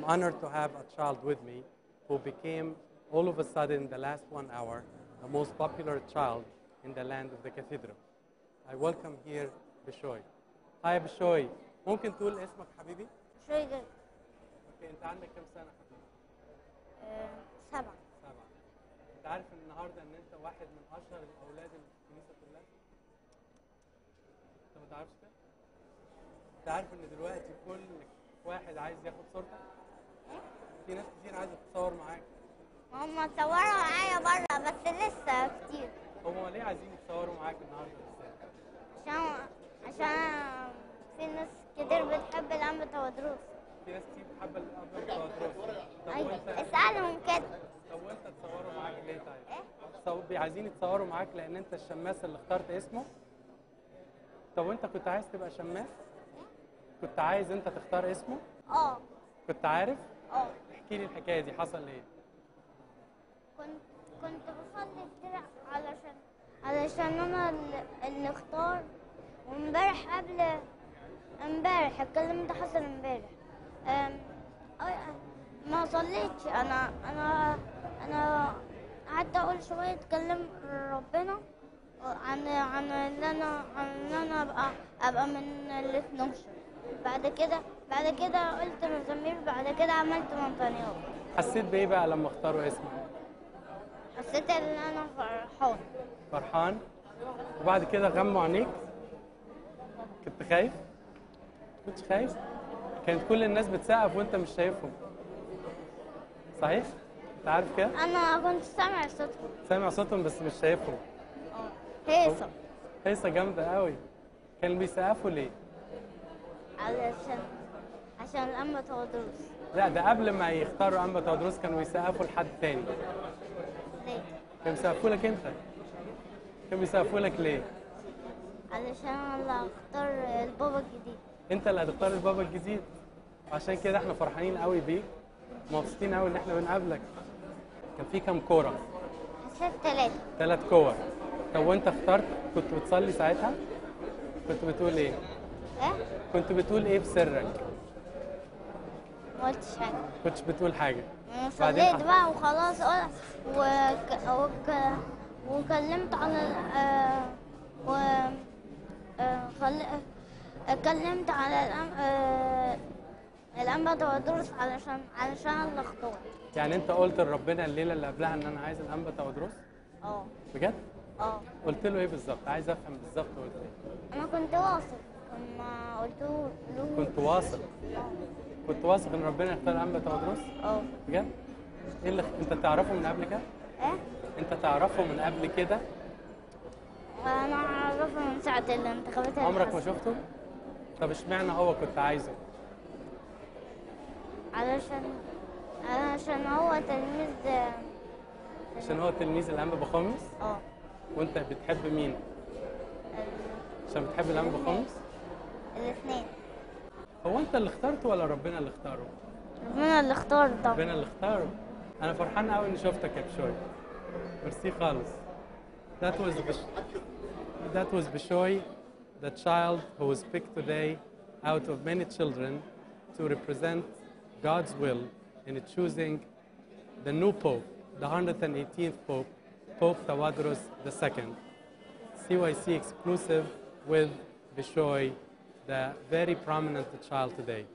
honored to have a child with me who became, all of a sudden, in the last one hour, the most popular child in the land of the cathedral. I welcome here Bishoy. Hi Bishoy. ممكن تقول اسمك حبيبي؟ شوي جاي اوكي انت عندك كام سنة حبيبي؟ آه، سبعة سبعة. انت عارف النهارده ان انت واحد من اشهر الاولاد اللي في الكنيسة كلها؟ انت ما تعرفش كده؟ انت عارف ان دلوقتي كل واحد عايز ياخد صورتك؟ في ناس كتير عايزة تتصور معاك. هم اتصوروا معايا بره بس لسه كتير هم ليه عايزين يتصوروا معاك النهارده بالذات؟ عشان عشان في ناس كتير بتحب الأنبا تودروس في ناس كتير بتحب الابيض والدروس. طب أيوة وانت اسألهم كده طب وانت اتصوروا معاك ليه طيب؟ إيه؟ طب عايزين يتصوروا معاك لان انت الشماس اللي اخترت اسمه؟ طب وانت كنت عايز تبقى شماس؟ كنت عايز انت تختار اسمه؟ اه كنت عارف؟ اه احكي لي الحكايه دي حصل ايه؟ كنت كنت بصلي كتير علشان علشان انا اللي- اللي اختار وامبارح قبل امبارح الكلام ده حصل امبارح أم، أي- ما صليتش انا انا انا قعدت اقول شويه كلام ربنا عن عن ان انا عن ان انا ابقى ابقى من ال 12 بعد كده بعد كده قلت مزامير بعد كده عملت منطنيات حسيت بايه بقى لما اختاروا اسمك؟ حسيت ان انا فرحان فرحان؟ وبعد كده غموا عينيك؟ كنت خايف؟ كنتش خايف؟ كانت كل الناس بتسقف وانت مش شايفهم صحيح؟ انت عارف كده؟ انا كنت سامع صوتهم سامع صوتهم بس مش شايفهم اه هيصة هيصة جامدة قوي كانوا بيسقفوا ليه؟ علشان عشان الأم تودروس لا ده قبل ما يختاروا أنبا تودروس كانوا يسقفوا لحد تاني ليه؟ كانوا بيسقفوا لك أنت كانوا بيسقفوا لك ليه؟ علشان انا اللي هختار البابا الجديد أنت اللي هتختار البابا الجديد عشان كده احنا فرحانين قوي بيك مبسوطين قوي إن احنا بنقابلك كان في كام كورة؟ حسيت ثلاثة ثلاث كور طب وأنت اخترت كنت بتصلي ساعتها؟ كنت بتقول إيه؟ ايه؟ كنت بتقول إيه في سرك؟ ما قلتش حاجة كنتش بتقول حاجة أنا بعدين صليت بقى وخلاص قلت وك... وك... وكلمت على ال- آه... و آه... خل... اتكلمت على الأم... آه... الأنبا تودروس علشان علشان اللي اختار يعني أنت قلت لربنا الليلة اللي قبلها إن أنا عايز الأنبا تودروس؟ اه بجد؟ اه قلت له ايه بالظبط عايز افهم بالظبط قلت ايه انا كنت واثق لما قلت له كنت واثق اه كنت واثق ان ربنا يختار انبا تودروس اه بجد ايه اللي انت تعرفه من قبل كده ايه انت تعرفه من قبل كده انا اعرفه من ساعة الانتخابات اللي عمرك ما حصلت. شفته طب اشمعنى هو كنت عايزه علشان علشان هو تلميذ عشان هو تلميذ الانبا بخمس اه وانت بتحب مين ال- عشان بتحب الانبا بخمس الاثنين هو انت اللي اخترته ولا ربنا اللي اختاره ربنا اللي اختار طبعا ربنا اللي اختاره انا فرحان قوي اني شفتك يا بشوي ميرسي خالص that was Bish- that was Bishoy the child who was picked today out of many children to represent God's will in choosing the new pope the 118th pope Pope Tawadros II CYC exclusive with Bishoy the very prominent child today